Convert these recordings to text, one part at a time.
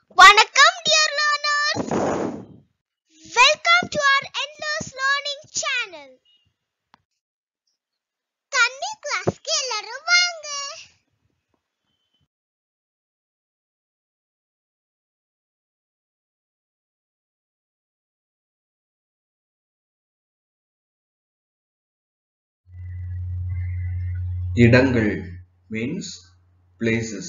வணக்கம் dear learners welcome to our endless learning channel கன்னி கிளாஸ்க்கு எல்லாரும் வாங்க இடங்கள் means places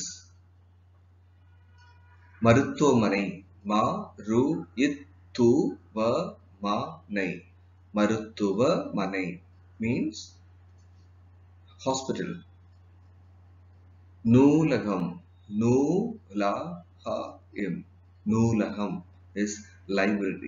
மருத்துவமனை ம ரு இத் து வ ம னை மருத்துவமனை means hospital நூலகம் நூ ல ஹ இம் நூலகம் is library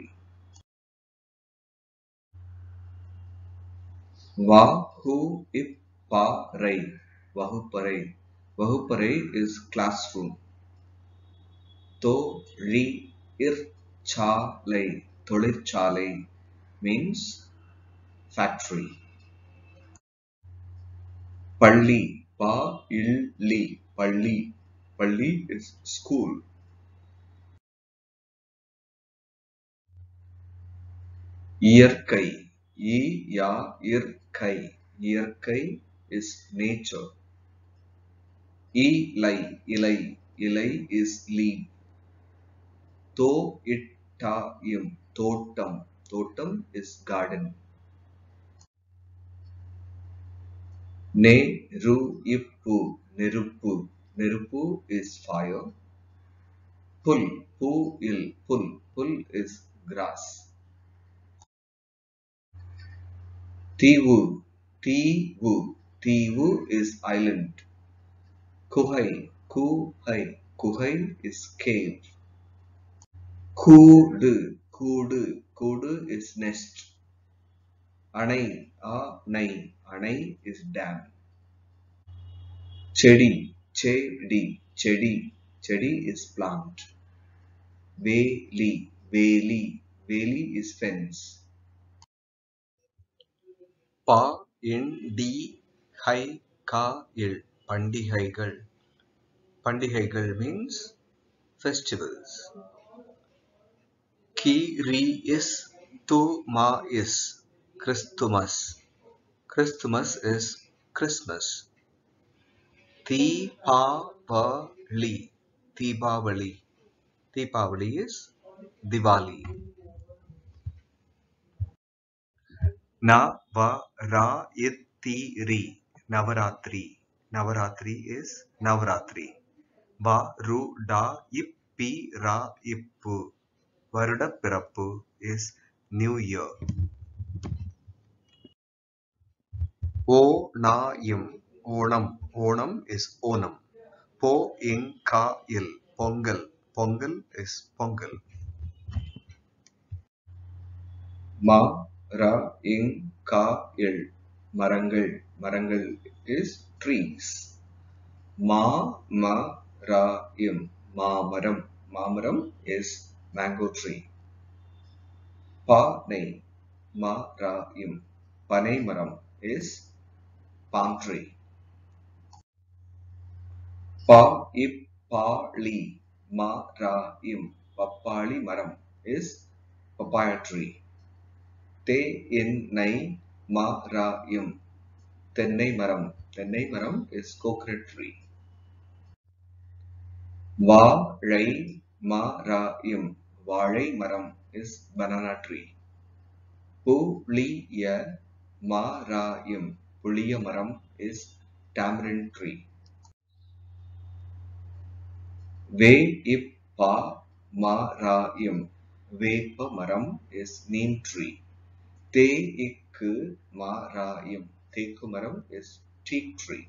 வா ஹூ இப் பாறை வகுப்பறை வகுப்பறை is classroom தோ ரி இர் சாலை தொழிற்சாலை means factory பள்ளி ப இல் லி பள்ளி பள்ளி is school இயற்கை இ யா இயற்கை இயற்கை is nature இலை இலை இலை is leaf தோ இட்டாயும் தோட்டம் தோட்டம் is garden நே ரு இப்பு நெருப்பு நெருப்பு is fire புல் பூ இல் புல் புல் is grass தீவு தீவு தீவு is island குகை குகை குகை is cave கூடு கூடு கூடு is nest அணை அணை அணை is dam செடி செடி செடி செடி is plant வேலி வேலி வேலி is fence ப இன் டி ஹை கா இல் பண்டிகைகள் பண்டிகைகள் மீன்ஸ் festivals கி ரி இஸ் து மா is Christmas Christmas is Christmas Deepavali Deepavali Deepavali is Diwali Navaratri Navaratri Navaratri is Navaratri வ ரு டா இப்பி ரா இப்பு வருட பிறப்பு இஸ் நியூ இயர் ஓ நாயும் ஓணம் ஓணம் இஸ் ஓணம் போ இங் கா இல் பொங்கல் பொங்கல் இஸ் பொங்கல் ம ர இங் கா இல் மரங்கள் மரங்கள் இஸ் ட்ரீஸ் மா ம ரா இம் மாமரம் மாமரம் இஸ் மேங்கோ ட்ரீ பானை மா ரா இம் பனை மரம் இஸ் பாம் ட்ரீ பா இப் பாளி மா ரா இம் பப்பாளி மரம் இஸ் பப்பாயா ட்ரீ தே இன் நை மா ரா இம் தென்னை மரம் தென்னை மரம் இஸ் கோகனட் ட்ரீ வாழை மா ரா இம் வாழை மரம் இஸ் பனானா ட்ரீ புளிய மா ரா இம் புளிய மரம் இஸ் tamarind ட்ரீ வே இப் பா மா ரா இம் வேப்ப மரம் இஸ் நீம் ட்ரீ தே இக்கு மா ரா இம் தேக்கு மரம் இஸ் டீக் ட்ரீ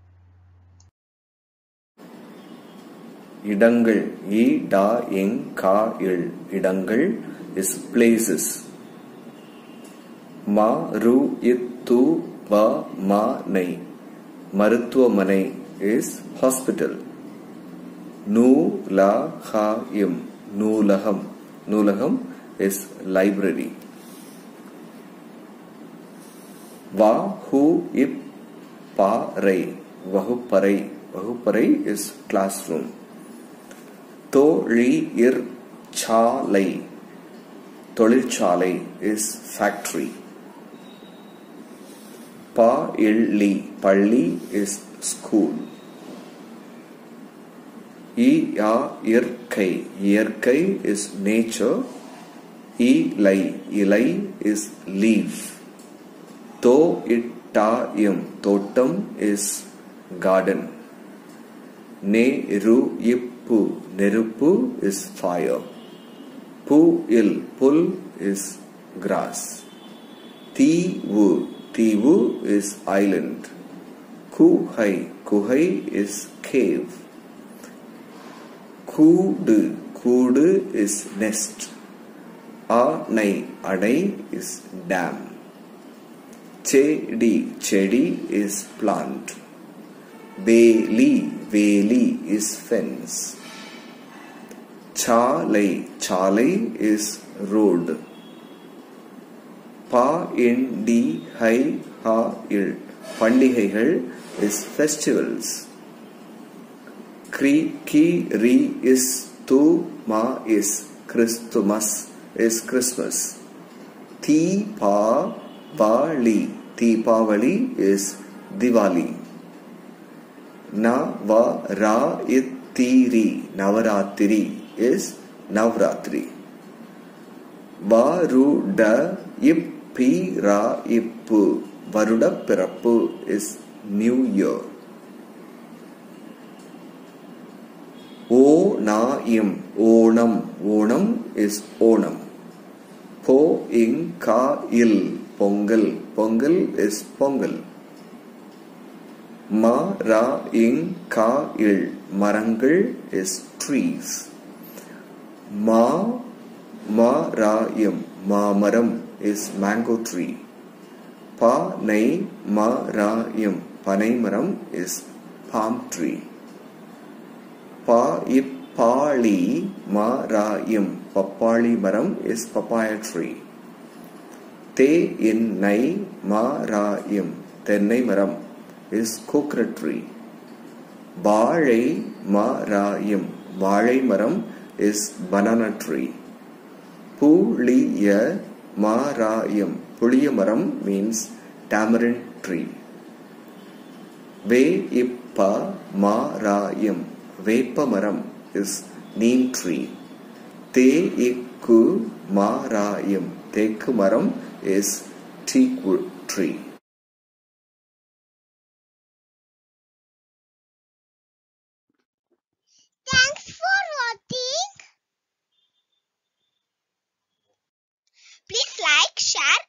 இடங்கள் இ டா இங் கா இல் இடங்கள் இஸ் பிளேசஸ் மா ரு இத் து வ ம நை மருத்துவமனை இஸ் ஹாஸ்பிட்டல் நூ ல ஹ இம் நூலகம் நூலகம் இஸ் லைப்ரரி வா ஹூ இப் பாறை வகுப்பறை வகுப்பறை இஸ் கிளாஸ் ரூம் தொழிற் சாலை தொழிற்சாலை இஸ் ஃபேக்டரி பள்ளி பள்ளி இஸ் ஸ்கூல் இயற்கை இயற்கை இஸ் நேச்சர் இலை இலை இஸ் லீஃப் தோ இட்டாயம் தோட்டம் இஸ் garden நெரு இப்பு நெருப்பு இஸ் fire பு இல் புல் இஸ் grass தீவு தீவு இஸ் island குஹை குஹை இஸ் cave கூடு கூடு இஸ் nest அணை அணை இஸ் dam செடி செடி இஸ் plant வேலி வேலி இஸ் fence சாலை சாலை இஸ் road பா இன் டி ஹை ஹா இல் பண்டிகைகள் இஸ் ஃபெஸ்டிவல்ஸ் க்ரி கி ரி இஸ் து மா இஸ் கிறிஸ்துமஸ் இஸ் கிறிஸ்மஸ் தீ பா பாலி தீபாவளி இஸ் திவாலி நவராத்திரி நவராத்திரி இஸ் நவராத்திரி வருட இப்பிரா இப்பு வருட பிறப்பு இஸ் நியூ இயர் ஓநாயம் ஓணம் ஓணம் இஸ் ஓணம் போ இங் கா இல் பொங்கல் பொங்கல் இஸ் பொங்கல் ம ரா இங் கா இல் மரங்கள் இஸ் ட்ரீஸ் மா மராயம் மாமரம் இஸ் மேங்கோ ட்ரீ பா நை மராயம் பனைமரம் இஸ் பாம் ட்ரீ பா இப்பாளி மராயம் பப்பாளி மரம் இஸ் பப்பாய ட்ரீ தே இன்னை மராயம் தென்னை மரம் இஸ் கோக்னட் ட்ரீ வாழை மராயம் வாழை மரம் இஸ் பனானா ட்ரீ புளிய மாராயம் புளிய மரம் மீன்ஸ் tamarind tree வே இப்ப மாராயம் வேப்ப மரம் இஸ் நீம் ட்ரீ தே இக்கு மாராயம் தேக்கு மரம் is teak tree Thanks for watching. Please like, share